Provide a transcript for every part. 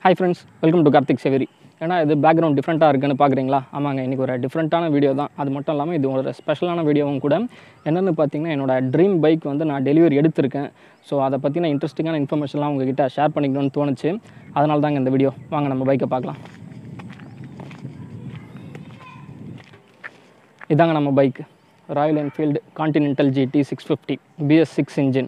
hi friends welcome to Karthik சேவரி ஏன்னா இது பேக்ரவுண்ட் டிஃப்ரெண்ட்டாக இருக்குன்னு பார்க்குறீங்களா ஆமாங்க இன்றைக்கி ஒரு டிஃப்ரெண்ட்டான வீடியோ தான் அது மட்டும் இல்லாமல் இது ஒரு ஸ்பெஷலான வீடியோவும் கூட என்னென்னு பார்த்தீங்கன்னா என்னோட ட்ரீம் பைக் வந்து நான் டெலிவரி எடுத்திருக்கேன் ஸோ அதை பற்றின இன்ட்ரெஸ்டிங்கான இன்ஃபர்மேஷன்லாம் உங்ககிட்ட ஷேர் பண்ணிக்கணும்னு தோணுச்சு அதனால தாங்க இந்த வீடியோ வாங்க நம்ம பைக்கை பார்க்கலாம் இதாங்க நம்ம bike Royal Enfield Continental GT six fifty BS six engine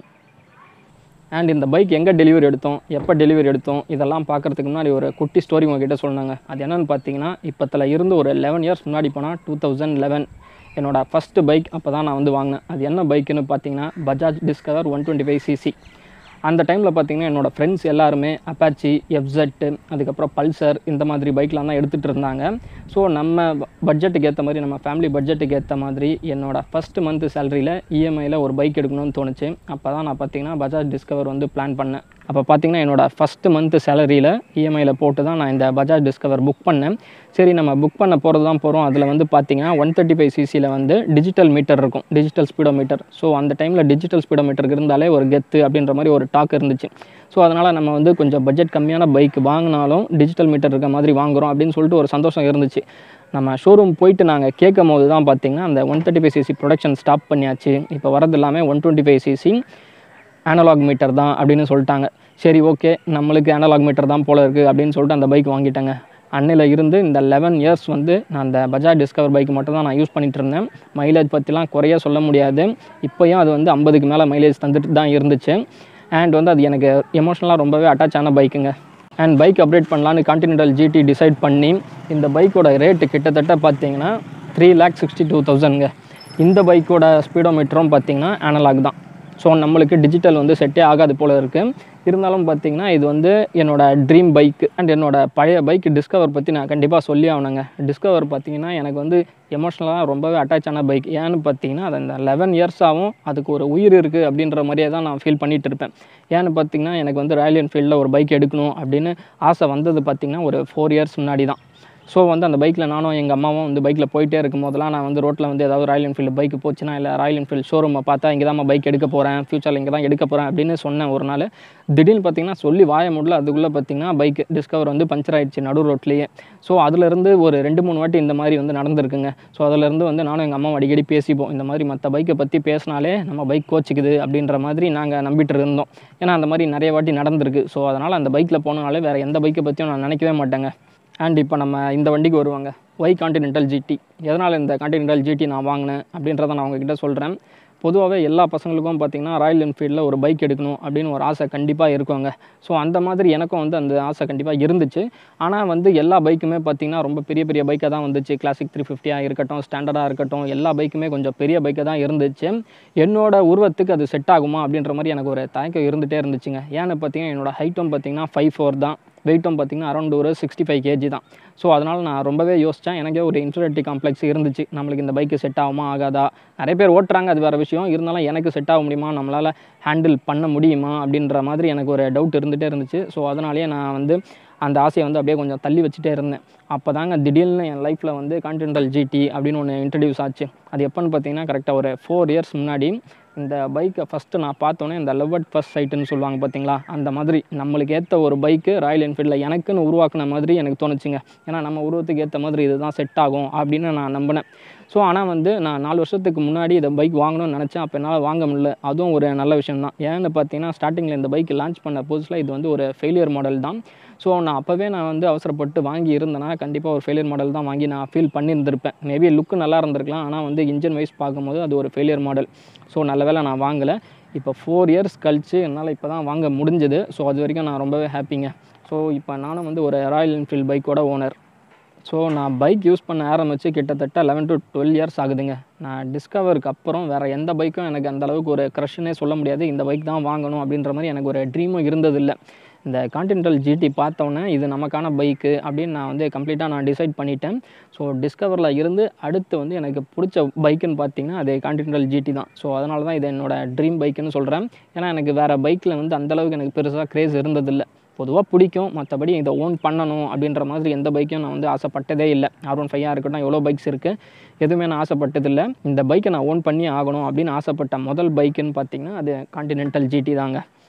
and இந்த பைக் எங்கே டெலிவரி எடுத்தோம் எப்போ டெலிவரி எடுத்தோம் இதெல்லாம் பார்க்குறதுக்கு முன்னாடி ஒரு குட்டி ஸ்டோரி உங்ககிட்ட சொன்னாங்க அது என்னென்னு பார்த்தீங்கன்னா இப்போத்தில் இருந்து ஒரு லெவன் இயர்ஸ் முன்னாடி போனால் டூ தௌசண்ட் லெவன் என்னோட ஃபஸ்ட்டு பைக் அப்போ தான் நான் வந்து வாங்கினேன் அது என்ன பைக்குன்னு பார்த்தீங்கன்னா Bajaj Discover one twenty five CC அந்த டைமில் பார்த்தீங்கன்னா என்னோடய ஃப்ரெண்ட்ஸ் எல்லாருமே அப்பாச்சி எஃப்செட்டு அதுக்கப்புறம் பல்சர் இந்த மாதிரி பைக்லாம் தான் எடுத்துகிட்டு இருந்தாங்க ஸோ நம்ம பட்ஜெட்டுக்கு ஏற்ற மாதிரி நம்ம ஃபேமிலி பட்ஜெட்டுக்கு ஏற்ற மாதிரி என்னோடய ஃபஸ்ட் மந்த் சேலரியில் இஎம்ஐயில் ஒரு பைக் எடுக்கணும்னு தோணுச்சு அப்போ தான் நான் பார்த்தீங்கன்னா பஜாஜ் டிஸ்கவர் வந்து பிளான் பண்ணேன் அப்போ பார்த்தீங்கன்னா என்னோடய ஃபஸ்ட்டு மந்த் சேலரியில் இஎம்ஐயில் போட்டு தான் நான் இந்த பஜாஜ் டிஸ்கவர் புக் பண்ணேன் சரி நம்ம புக் பண்ண போகிறது தான் போகிறோம் அதில் வந்து பார்த்தீங்கன்னா ஒன் தேர்ட்டி ஃபைவ் சிசியில் வந்து டிஜிட்டல் மீட்டர் இருக்கும் டிஜிட்டல் ஸ்பீடோ மீட்டர் ஸோ அந்த டைமில் டிஜிட்டல் ஸ்பீடோ மீட்டருக்கு இருந்தாலே ஒரு கெத்து அப்படின்ற மாதிரி ஒரு டாக் இருந்துச்சு ஸோ அதனால் நம்ம வந்து கொஞ்சம் பட்ஜெட் கம்மியான பைக் வாங்கினாலும் டிஜிட்டல் மீட்டர் இருக்க மாதிரி வாங்குகிறோம் அப்படின்னு சொல்லிட்டு ஒரு சந்தோஷம் இருந்துச்சு நம்ம ஷோரூம் போயிட்டு நாங்கள் கேட்கும் போது தான் பார்த்தீங்கன்னா அந்த one thirty five CC production stop பண்ணியாச்சு இப்போ வரது எல்லாமே one twenty five CC analog meter தான் அப்படின்னு சொல்லிட்டாங்க சரி ஓகே நம்மளுக்கு அனலாக் மீட்டர் தான் போல இருக்குது அப்படின்னு சொல்லிட்டு அந்த பைக் வாங்கிட்டேங்க அன்னையில் இருந்து இந்த லெவன் இயர்ஸ் வந்து நான் அந்த பஜாஜ் டிஸ்கவர் பைக் மட்டும் தான் நான் யூஸ் பண்ணிகிட்டு இருந்தேன் மைலேஜ் பற்றிலாம் குறைய சொல்ல முடியாது இப்போயும் அது வந்து ஐம்பதுக்கு மேலே மைலேஜ் தந்துட்டு தான் இருந்துச்சு அண்ட் வந்து அது எனக்கு எமோஷனலாக ரொம்பவே அட்டாச் ஆன பைக்குங்க அண்ட் பைக் அப்டேட் பண்ணலான்னு கான்டினென்டல் ஜிடி டிசைட் பண்ணி இந்த பைக்கோட ரேட்டு கிட்டத்தட்ட பார்த்தீங்கன்னா த்ரீ லேக் சிக்ஸ்டி டூ தௌசண்ட்ங்க இந்த பைக்கோட ஸ்பீடோமீட்டரும் பார்த்தீங்கன்னா அனலாக் தான் ஸோ நம்மளுக்கு டிஜிட்டல் வந்து செட்டே ஆகாது போல் இருக்குது இருந்தாலும் பார்த்தீங்கன்னா இது வந்து என்னோடய ட்ரீம் பைக் அண்ட் என்னோடய பழைய பைக் டிஸ்கவர் பற்றி நான் கண்டிப்பாக சொல்லி ஆகணுங்க டிஸ்கவர் பார்த்தீங்கன்னா எனக்கு வந்து எமோஷ்னலாக ரொம்பவே அட்டாச் ஆன பைக் ஏன்னு பார்த்தீங்கன்னா அது அந்த லெவன் இயர்ஸாகவும் அதுக்கு ஒரு உயிர் இருக்குது அப்படின்ற மாதிரியே தான் நான் ஃபீல் பண்ணிகிட்டு இருப்பேன் ஏன்னு பார்த்தீங்கன்னா எனக்கு வந்து ராயல் என்ஃபீல்டில் ஒரு பைக் எடுக்கணும் அப்படின்னு ஆசை வந்தது பார்த்திங்கன்னா ஒரு ஃபோர் இயர்ஸ் முன்னாடி தான் ஸோ வந்து அந்த பைக்கில் நானும் எங்கள் அம்மாவும் வந்து பைக்கில் போயிட்டே இருக்கும் போதெல்லாம் நான் வந்து ரோட்டில் வந்து ஏதாவது ராயல் என்ஃபீல்டு பைக் போச்சுன்னா இல்லை ராயல் என்ஃபீல்டு ஷோரூமை பார்த்தா இங்கே தான் பைக் எடுக்க போகிறேன் ஃபியூச்சரில் இங்கே தான் எடுக்க போகிறேன் அப்படின்னு சொன்னேன் ஒரு நாள் திடீர்னு பார்த்தீங்கன்னா சொல்லி வாய முடியல அதுக்குள்ளே பார்த்தீங்கன்னா பைக் டிஸ்கவர் வந்து பஞ்சர் ஆயிடுச்சு நடு ரோட்லேயே ஸோ அதுலேருந்து ஒரு ரெண்டு மூணு வாட்டி இந்த மாதிரி வந்து நடந்திருக்குங்க ஸோ அதிலேருந்து வந்து நானும் எங்கள் அம்மாவும் அடிக்கடி பேசிப்போம் இந்த மாதிரி மற்ற பைக்கை பற்றி பேசினாலே நம்ம பைக் கோச்சிக்குது அப்படின்ற மாதிரி நாங்கள் நம்பிட்டு இருந்தோம் ஏன்னா அந்த மாதிரி நிறைய வாட்டி நடந்திருக்கு ஸோ அதனால் அந்த பைக்கில் போனாலே வேறு எந்த பைக்கை பற்றியும் நான் நினைக்கவே மாட்டேங்க அண்ட் இப்போ நம்ம இந்த வண்டிக்கு வருவாங்க ஒய் கான்டினென்டல் ஜிடி எதனால் இந்த கான்டினென்டல் ஜிடி நான் வாங்கினேன் அப்படின்றத நான் உங்ககிட்ட சொல்கிறேன் பொதுவாகவே எல்லா பசங்களுக்கும் பார்த்திங்கன்னா ராயல் என்ஃபீல்டில் ஒரு பைக் எடுக்கணும் அப்படின்னு ஒரு ஆசை கண்டிப்பாக இருக்குங்க ஸோ அந்த மாதிரி எனக்கும் வந்து அந்த ஆசை கண்டிப்பாக இருந்துச்சு ஆனால் வந்து எல்லா பைக்குமே பார்த்திங்கன்னா ரொம்ப பெரிய பெரிய பைக்காக தான் வந்துச்சு கிளாசிக் த்ரீ ஃபிஃப்டியாக இருக்கட்டும் ஸ்டாண்டர்டாக இருக்கட்டும் எல்லா பைக்குமே கொஞ்சம் பெரிய பைக்காக தான் இருந்துச்சு என்னோட உருவத்துக்கு அது செட் ஆகுமா அப்படின்ற மாதிரி எனக்கு ஒரு தயக்கம் இருந்துகிட்டே இருந்துச்சுங்க ஏன்னு பார்த்தீங்கன்னா என்னோட ஹைட்டும் பார்த்திங்கன்னா ஃபைவ் ஃபோர் தான் வெயிட்டும் பார்த்திங்கன்னா அரௌண்ட் ஒரு சிக்ஸ்டி ஃபைவ் கேஜி தான் ஸோ அதனால் நான் ரொம்பவே யோசித்தேன் எனக்கே ஒரு இன்ஃபீரியாரிட்டி காம்ப்ளெக்ஸ் இருந்துச்சு நம்மளுக்கு இந்த பைக்கு செட் ஆகுமா ஆகாதா நிறைய பேர் ஓட்டுறாங்க அது வேறு விஷயம் இருந்தாலும் எனக்கு செட் ஆக முடியுமா நம்மளால் ஹேண்டில் பண்ண முடியுமா அப்படின்ற மாதிரி எனக்கு ஒரு டவுட் இருந்துகிட்டே இருந்துச்சு ஸோ அதனாலேயே நான் வந்து அந்த ஆசையை வந்து அப்படியே கொஞ்சம் தள்ளி வச்சுட்டே இருந்தேன் அப்போ தாங்க திடீர்னு என் லைஃப்பில் வந்து கான்டினென்டல் ஜிடி அப்படின்னு ஒன்று இன்ட்ரடியூஸ் ஆச்சு அது எப்போன்னு பார்த்தீங்கன்னா கரெக்டாக ஒரு ஃபோர் இயர்ஸ் முன்னாடி இந்த பைக்கை ஃபஸ்ட்டு நான் பார்த்தோன்னே இந்த லவ் ஃபர்ஸ்ட் சைட்டுன்னு சொல்லுவாங்க பார்த்தீங்களா அந்த மாதிரி நம்மளுக்கு ஏற்ற ஒரு பைக்கு ராயல் என்ஃபீல்டில் எனக்குன்னு உருவாக்குன மாதிரி எனக்கு தோணுச்சுங்க ஏன்னா நம்ம உருவத்துக்கு ஏற்ற மாதிரி இதுதான் செட் ஆகும் அப்படின்னு நான் நம்பினேன் ஸோ ஆனால் வந்து நான் நாலு வருஷத்துக்கு முன்னாடி இந்த பைக் வாங்கணும்னு நினச்சேன் அப்போ என்னால் வாங்க முடியல அதுவும் ஒரு நல்ல விஷயம் தான் ஏன்னு பார்த்தீங்கன்னா ஸ்டார்டிங்கில் இந்த பைக் லான்ச் பண்ண புதுசில் இது வந்து ஒரு ஃபெயிலியர் மாடல் தான் ஸோ நான் அப்போவே நான் வந்து அவசரப்பட்டு வாங்கி இருந்தேன்னா கண்டிப்பாக ஒரு ஃபெயிலியர் மாடல் தான் வாங்கி நான் ஃபீல் பண்ணியிருந்திருப்பேன் மேபி லுக்கு நல்லா இருந்திருக்கலாம் ஆனால் வந்து இன்ஜின் வைஸ் பார்க்கும்போது அது ஒரு ஃபெயிலியர் மாடல் ஸோ நல்ல வேலை நான் வாங்கலை இப்போ ஃபோர் இயர்ஸ் கழித்து என்னால் இப்போ தான் வாங்க முடிஞ்சது ஸோ அது வரைக்கும் நான் ரொம்பவே ஹாப்பிங்க ஸோ இப்போ நானும் வந்து ஒரு ராயல் என்ஃபீல்டு பைக்கோட ஓனர் ஸோ நான் பைக் யூஸ் பண்ண ஆரம்பித்து கிட்டத்தட்ட லெவன் டு டுவெல் இயர்ஸ் ஆகுதுங்க நான் டிஸ்கவருக்கு அப்புறம் வேறு எந்த பைக்கும் எனக்கு அந்த அளவுக்கு ஒரு க்ரஷ்னே சொல்ல முடியாது இந்த பைக் தான் வாங்கணும் அப்படின்ற மாதிரி எனக்கு ஒரு ட்ரீமும் இருந்ததில்லை இந்த கான்டினென்டல் ஜிடி பார்த்தோன்னே இது நமக்கான பைக்கு அப்படின்னு நான் வந்து கம்ப்ளீட்டாக நான் டிசைட் பண்ணிட்டேன் ஸோ டிஸ்கவரில் இருந்து அடுத்து வந்து எனக்கு பிடிச்ச பைக்குன்னு பார்த்தீங்கன்னா அது கான்டினென்டல் ஜிடி தான் ஸோ அதனால தான் இது என்னோட ட்ரீம் பைக்குன்னு சொல்கிறேன் ஏன்னா எனக்கு வேறு பைக்கில் வந்து அந்தளவுக்கு எனக்கு பெருசாக க்ரேஸ் இருந்ததில்லை பொதுவாக பிடிக்கும் மற்றபடி இதை ஓன் பண்ணணும் அப்படின்ற மாதிரி எந்த பைக்கும் நான் வந்து ஆசைப்பட்டதே இல்லை ஆர் ஒன் ஃபைவாக இருக்கட்டும் எவ்வளோ பைக்ஸ் இருக்குது எதுவுமே நான் ஆசைப்பட்டதில்லை இந்த பைக்கை நான் ஓன் பண்ணி ஆகணும் அப்படின்னு ஆசைப்பட்ட முதல் பைக்குன்னு பார்த்தீங்கன்னா அது கான்டினென்டல் ஜிடி தாங்க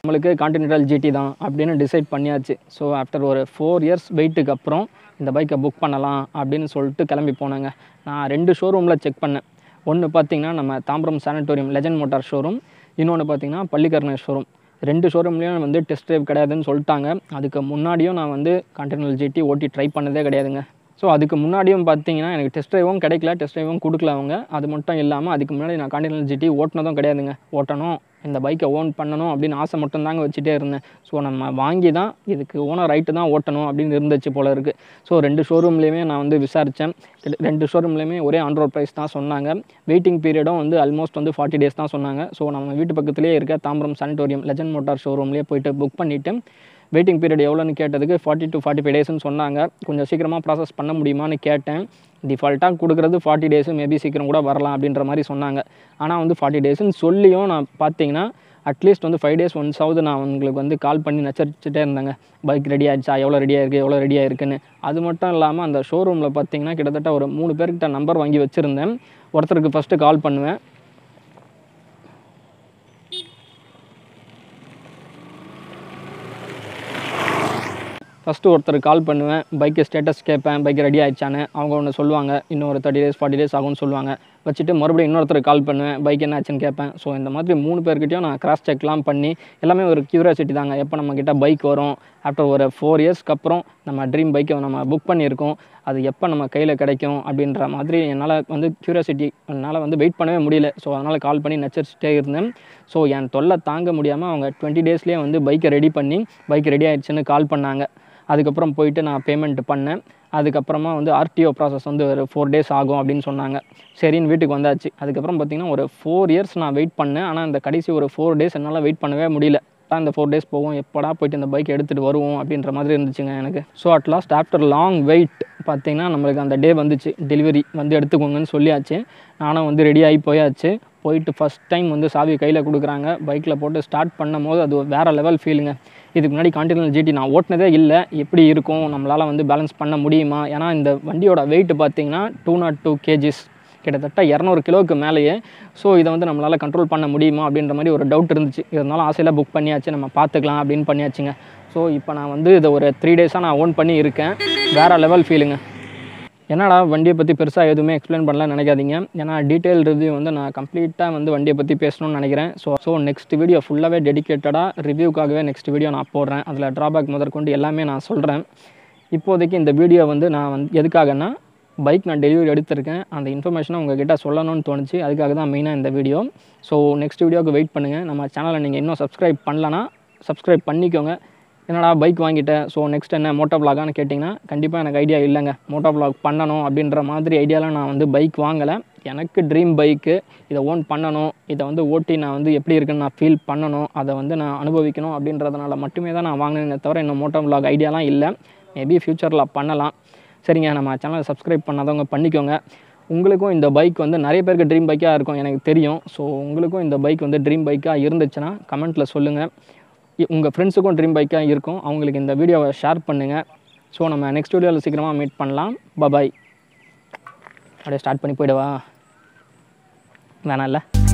நம்மளுக்கு கான்டினென்டல் ஜிடி தான் அப்படின்னு டிசைட் பண்ணியாச்சு ஸோ ஆஃப்டர் ஒரு ஃபோர் இயர்ஸ் வெயிட்டுக்கு அப்புறம் இந்த பைக்கை புக் பண்ணலாம் அப்படின்னு சொல்லிட்டு கிளம்பி போனாங்க நான் ரெண்டு ஷோரூமில் செக் பண்ணேன் ஒன்று பார்த்தீங்கன்னா நம்ம Tambaram Sanatorium Legend Motor showroom இன்னொன்று பார்த்தீங்கன்னா பள்ளிக்கரணை ஷோரூம் ரெண்டு ஷோரூம்லேயும் வந்து டெஸ்ட் ட்ரைவ் கிடையாதுன்னு சொல்லிட்டாங்க அதுக்கு முன்னாடியும் நான் வந்து கான்டினல் ஜிடி ஓட்டி ட்ரை பண்ணதே கிடையாதுங்க ஸோ அதுக்கு முன்னாடியும் பார்த்தீங்கன்னா எனக்கு டெஸ்ட் ட்ரைவும் கிடைக்கல டெஸ்ட் ட்ரைவும் கொடுக்கல அவங்க அது மட்டும் இல்லாமல் அதுக்கு முன்னாடி நான் கான்டினல் ஜிடி ஓட்டினதும் கிடையாதுங்க ஓட்டணும் இந்த பைக்கை ஓன் பண்ணணும் அப்படின்னு ஆசை மட்டும் தாங்க வச்சுட்டே இருந்தேன் ஸோ நம்ம வாங்கி தான் இதுக்கு ஓனர் ரைட்டு தான் ஓட்டணும் அப்படின்னு இருந்துச்சு போல இருக்குது ஸோ ரெண்டு ஷோரூம்லேயுமே நான் வந்து விசாரித்தேன் ரெண்டு ஷோரூம்லேயுமே ஒரே ஆண்ட்ராய்ட் ப்ரைஸ் தான் சொன்னாங்க வெயிட்டிங் பீரியடும் வந்து ஆல்மோஸ்ட் வந்து ஃபார்ட்டி டேஸ் தான் சொன்னாங்க ஸோ நம்ம வீட்டு பக்கத்துலேயே இருக்க தாம்பரம் சானிட்டோரியம் லெஜண்ட் மோட்டார் ஷோரூம்லேயே போயிட்டு புக் பண்ணிவிட்டு வெயிட்டிங் பீரியட் எவ்வளோன்னு கேட்டதுக்கு ஃபார்ட்டி டு ஃபார்ட்டி ஃபைவ் டேஸ்னு சொன்னாங்க கொஞ்சம் சீக்கிரமாக ப்ராசஸ் பண்ண முடியுமான்னு கேட்டேன் டிஃபால்ட்டாக கொடுக்குறது ஃபார்ட்டி டேஸு மேபி சீக்கிரம் கூட வரலாம் அப்படின்ற மாதிரி சொன்னாங்க ஆனால் வந்து ஃபார்ட்டி டேஸ்ன்னு சொல்லியும் நான் பார்த்தீங்கன்னா அட்லீஸ்ட் வந்து ஃபைவ் டேஸ் ஒன்ஸாவது நான் உங்களுக்கு வந்து கால் பண்ணி நச்சரிச்சுட்டே இருந்தேங்க பைக் ரெடி ஆயிடுச்சா எவ்வளோ ரெடியாக இருக்குது எவ்வளோ ரெடியாக இருக்குன்னு அது மட்டும் இல்லாமல் அந்த ஷோரூமில் பார்த்தீங்கன்னா கிட்டத்தட்ட ஒரு மூணு பேர்கிட்ட நம்பர் வாங்கி வச்சுருந்தேன் ஒருத்தருக்கு ஃபஸ்ட்டு கால் பண்ணுவேன் ஃபஸ்ட்டு ஒருத்தர் கால் பண்ணுவேன் பைக்கு ஸ்டேட்டஸ் கேட்பேன் பைக் ரெடி ஆயிடுச்சான்னு அவங்க ஒன்று சொல்லுவாங்க இன்னும் ஒரு தேர்ட்டி டேஸ் ஃபார்ட்டி டேஸ் ஆகும்னு சொல்லுவாங்க வச்சுட்டு மறுபடியும் இன்னொருத்தர் கால் பண்ணுவேன் பைக் என்ன ஆச்சுன்னு கேட்பேன் ஸோ இந்த மாதிரி மூணு பேர்கிட்டயும் நான் கிராஸ் செக்லாம் பண்ணி எல்லாமே ஒரு க்யூரியாசிட்டி தாங்க எப்போ நம்மக்கிட்ட பைக் வரும் ஆஃப்டர் ஒரு ஃபோர் இயர்ஸ்க்கு அப்புறம் நம்ம ட்ரீம் பைக்கை நம்ம புக் பண்ணியிருக்கோம் அது எப்போ நம்ம கையில் கிடைக்கும் அப்படின்ற மாதிரி என்னால் வந்து க்யூரியாசிட்டி என்னால் வந்து வெயிட் பண்ணவே முடியல ஸோ அதனால் கால் பண்ணி நச்சரிச்சுட்டே இருந்தேன் ஸோ என் தொல்லை தாங்க முடியாமல் அவங்க டுவெண்ட்டி டேஸ்லேயே வந்து பைக்கை ரெடி பண்ணி பைக் ரெடி ஆயிடுச்சுன்னு கால் பண்ணாங்க அதுக்கப்புறம் போயிட்டு நான் பேமெண்ட் பண்ணேன் அதுக்கப்புறமா வந்து ஆர்டிஓ ப்ராசஸ் வந்து ஒரு ஃபோர் டேஸ் ஆகும் அப்படின்னு சொன்னாங்க சரின்னு வீட்டுக்கு வந்தாச்சு அதுக்கப்புறம் பார்த்திங்கன்னா ஒரு ஃபோர் இயர்ஸ் நான் வெயிட் பண்ணேன் ஆனால் இந்த கடைசி ஒரு ஃபோர் டேஸ் என்னால் வெயிட் பண்ணவே முடியல தான் இந்த ஃபோர் டேஸ் போகும் எப்படா போயிட்டு இந்த பைக் எடுத்துகிட்டு வருவோம் அப்படின்ற மாதிரி இருந்துச்சுங்க எனக்கு so at last after long wait பார்த்தீங்கன்னா நம்மளுக்கு அந்த டே வந்துச்சு டெலிவரி வந்து எடுத்துக்கோங்கன்னு சொல்லியாச்சு நானும் வந்து ரெடி ஆகி போயாச்சு போயிட்டு ஃபஸ்ட் டைம் வந்து சாவி கையில் கொடுக்குறாங்க பைக்கில் போட்டு ஸ்டார்ட் பண்ணும் போது அது வேறு லெவல் ஃபீலுங்க இதுக்கு முன்னாடி கான்டினல் ஜிடி நான் ஓட்டினதே இல்லை எப்படி இருக்கும் நம்மளால் வந்து பேலன்ஸ் பண்ண முடியுமா ஏன்னா இந்த வண்டியோட வெயிட் பார்த்தீங்கன்னா டூ நாட் டூ கேஜிஸ் கிட்டத்தட்ட இரநூறு கிலோவுக்கு மேலேயே ஸோ இதை வந்து நம்மளால் கண்ட்ரோல் பண்ண முடியுமா அப்படின்ற மாதிரி ஒரு டவுட் இருந்துச்சு இருந்தாலும் ஆசையில் புக் பண்ணியாச்சு நம்ம பார்த்துக்கலாம் அப்படின்னு பண்ணியாச்சுங்க ஸோ இப்போ நான் வந்து இதை ஒரு த்ரீ டேஸாக நான் ஓன் பண்ணி இருக்கேன் வேறு லெவல் ஃபீலுங்க என்னடா வண்டியை பற்றி பெருசாக எதுவுமே எக்ஸ்பிளைன் பண்ணல நினைக்காதீங்க ஏன்னா டீட்டெயில் ரிவ்யூ வந்து நான் கம்ப்ளீட்டாக வந்து வண்டியை பற்றி பேசணும்னு நினைக்கிறேன் ஸோ ஸோ நெக்ஸ்ட் வீடியோ ஃபுல்லாகவே டெடிக்கேட்டடாக ரிவ்யூக்காகவே நெக்ஸ்ட் வீடியோ நான் போடுறேன் அதில் ட்ராபேக் முதற்கொண்டு எல்லாமே நான் சொல்கிறேன் இப்போதைக்கு இந்த வீடியோ வந்து நான் வந்து எதுக்காகன்னா பைக் நான் டெலிவரி எடுத்திருக்கேன் அந்த இன்ஃபர்மேஷனை உங்ககிட்ட சொல்லணும்னு தோணுச்சு அதுக்காக தான் மெயினாக இந்த வீடியோ ஸோ நெக்ஸ்ட் வீடியோவுக்கு வெயிட் பண்ணுங்கள் நம்ம சேனலை நீங்கள் இன்னும் சப்ஸ்கிரைப் பண்ணலன்னா சப்ஸ்கிரைப் பண்ணிக்கோங்க என்னடா பைக் வாங்கிட்டேன் ஸோ நெக்ஸ்ட் என்ன மோட்டோ விலாகான்னு கேட்டிங்கன்னா கண்டிப்பாக எனக்கு ஐடியா இல்லைங்க மோட்டோ விலாக் பண்ணணும் அப்படின்ற மாதிரி ஐடியாவில் நான் வந்து பைக் வாங்கலை எனக்கு ட்ரீம் பைக்கு இதை ஓன் பண்ணணும் இதை வந்து ஓட்டி நான் வந்து எப்படி இருக்குன்னு நான் ஃபீல் பண்ணணும் அதை வந்து நான் அனுபவிக்கணும் அப்படின்றதுனால மட்டுமே தான் நான் வாங்கினேனே தவிர இன்னும் மோட்டோ விலாக் ஐடியாலாம் இல்லை மேபி ஃப்யூச்சரில் பண்ணலாம் சரிங்க நம்ம சேனலை சப்ஸ்கிரைப் பண்ணாதவங்க பண்ணிக்கோங்க உங்களுக்கும் இந்த பைக் வந்து நிறைய பேருக்கு ட்ரீம் பைக்காக இருக்கும் எனக்கு தெரியும் ஸோ உங்களுக்கும் இந்த பைக் வந்து ட்ரீம் பைக்காக இருந்துச்சுன்னா கமெண்ட்டில் சொல்லுங்கள் உங்கள் ஃப்ரெண்ட்ஸுக்கும் ட்ரீம் பைக்காக இருக்கும் அவங்களுக்கு இந்த வீடியோவை ஷேர் பண்ணுங்கள் ஸோ நம்ம நெக்ஸ்ட் வீடியோவில் சீக்கிரமாக மீட் பண்ணலாம் பபாய் அப்படியே ஸ்டார்ட் பண்ணி போயிடவா வேணாம் இல்லை